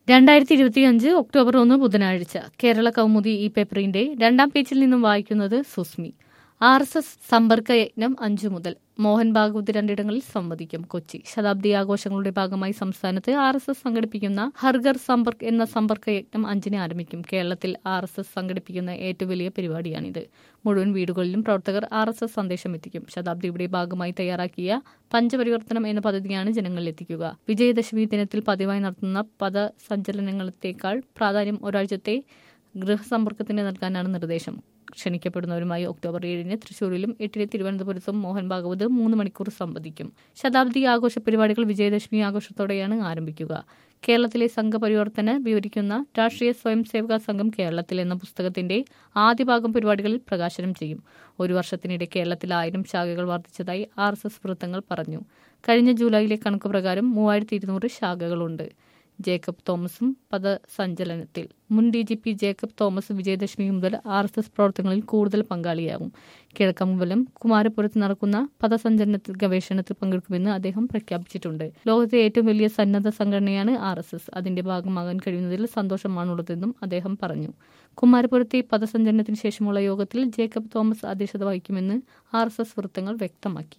രണ്ടായിരത്തി ഇരുപത്തിയഞ്ച് ഒക്ടോബർ ഒന്ന് ബുധനാഴ്ച കേരള കൗമുദി ഈ പേപ്പറിന്റെ രണ്ടാം പേജിൽ നിന്നും വായിക്കുന്നത് സുസ്മി ആർ എസ് എസ് സമ്പർക്ക യജ്ഞം അഞ്ചു മുതൽ മോഹൻ ഭാഗവത് രണ്ടിടങ്ങളിൽ സംവദിക്കും കൊച്ചി ശതാബ്ദി ആഘോഷങ്ങളുടെ ഭാഗമായി സംസ്ഥാനത്ത് ആർ എസ് എസ് സംഘടിപ്പിക്കുന്ന ഹർഗർ സമ്പർക്ക് എന്ന സമ്പർക്ക യജ്ഞം അഞ്ചിന് ആരംഭിക്കും കേരളത്തിൽ ആർ എസ് എസ് സംഘടിപ്പിക്കുന്ന ഏറ്റവും വലിയ പരിപാടിയാണിത് മുഴുവൻ വീടുകളിലും പ്രവർത്തകർ ആർ എസ് എസ് സന്ദേശം എത്തിക്കും ശതാബ്ദിയുടെ ഭാഗമായി തയ്യാറാക്കിയ പഞ്ചപരിവർത്തനം എന്ന പദ്ധതിയാണ് ജനങ്ങളിൽ എത്തിക്കുക വിജയദശമി ദിനത്തിൽ പതിവായി നടത്തുന്ന പദസഞ്ചലനങ്ങളത്തേക്കാൾ പ്രാധാന്യം ഒരാഴ്ചത്തെ ഗൃഹസമ്പർക്കത്തിന് നൽകാനാണ് നിർദ്ദേശം ക്ഷണിക്കപ്പെടുന്നവരുമായി ഒക്ടോബർ ഏഴിന് തൃശൂരിലും എട്ടിന് തിരുവനന്തപുരത്തും മോഹൻ ഭാഗവത് മൂന്ന് മണിക്കൂർ സംവദിക്കും ശതാബ്ദി ആഘോഷ പരിപാടികൾ വിജയദശമി ആഘോഷത്തോടെയാണ് ആരംഭിക്കുക കേരളത്തിലെ സംഘപരിവർത്തന വിവരിക്കുന്ന രാഷ്ട്രീയ സ്വയം സേവക സംഘം കേരളത്തിൽ എന്ന പുസ്തകത്തിന്റെ ആദ്യ ഭാഗം പരിപാടികളിൽ പ്രകാശനം ചെയ്യും ഒരു വർഷത്തിനിടെ കേരളത്തിൽ ആയിരം ശാഖകൾ വർദ്ധിച്ചതായി ആർ എസ് എസ് വൃത്തങ്ങൾ പറഞ്ഞു കഴിഞ്ഞ ജൂലൈയിലെ കണക്ക് പ്രകാരം മൂവായിരത്തി ഇരുന്നൂറ് ശാഖകളുണ്ട് ജേക്കബ് തോമസും പദസഞ്ചലനത്തിൽ മുൻ D G P Jacob Thomas Vijayadashami മുതൽ ആർ എസ് എസ് പ്രവർത്തനങ്ങളിൽ കൂടുതൽ പങ്കാളിയാകും കിഴക്കമ്പലം കുമാരപുരത്ത് നടക്കുന്ന പദസഞ്ചലനത്തിൽ ഗവേഷണത്തിൽ പങ്കെടുക്കുമെന്ന് അദ്ദേഹം പ്രഖ്യാപിച്ചിട്ടുണ്ട് ലോകത്തെ ഏറ്റവും വലിയ സന്നദ്ധ സംഘടനയാണ് ആർ എസ് എസ് അതിന്റെ ഭാഗമാകാൻ കഴിയുന്നതിൽ സന്തോഷമാണുള്ളതെന്നും അദ്ദേഹം പറഞ്ഞു കുമാരപുരത്തെ പദസഞ്ചലനത്തിന് ശേഷമുള്ള യോഗത്തിൽ ജേക്കബ് തോമസ് അധ്യക്ഷത വഹിക്കുമെന്ന് ആർ എസ് എസ് വൃത്തങ്ങൾ വ്യക്തമാക്കി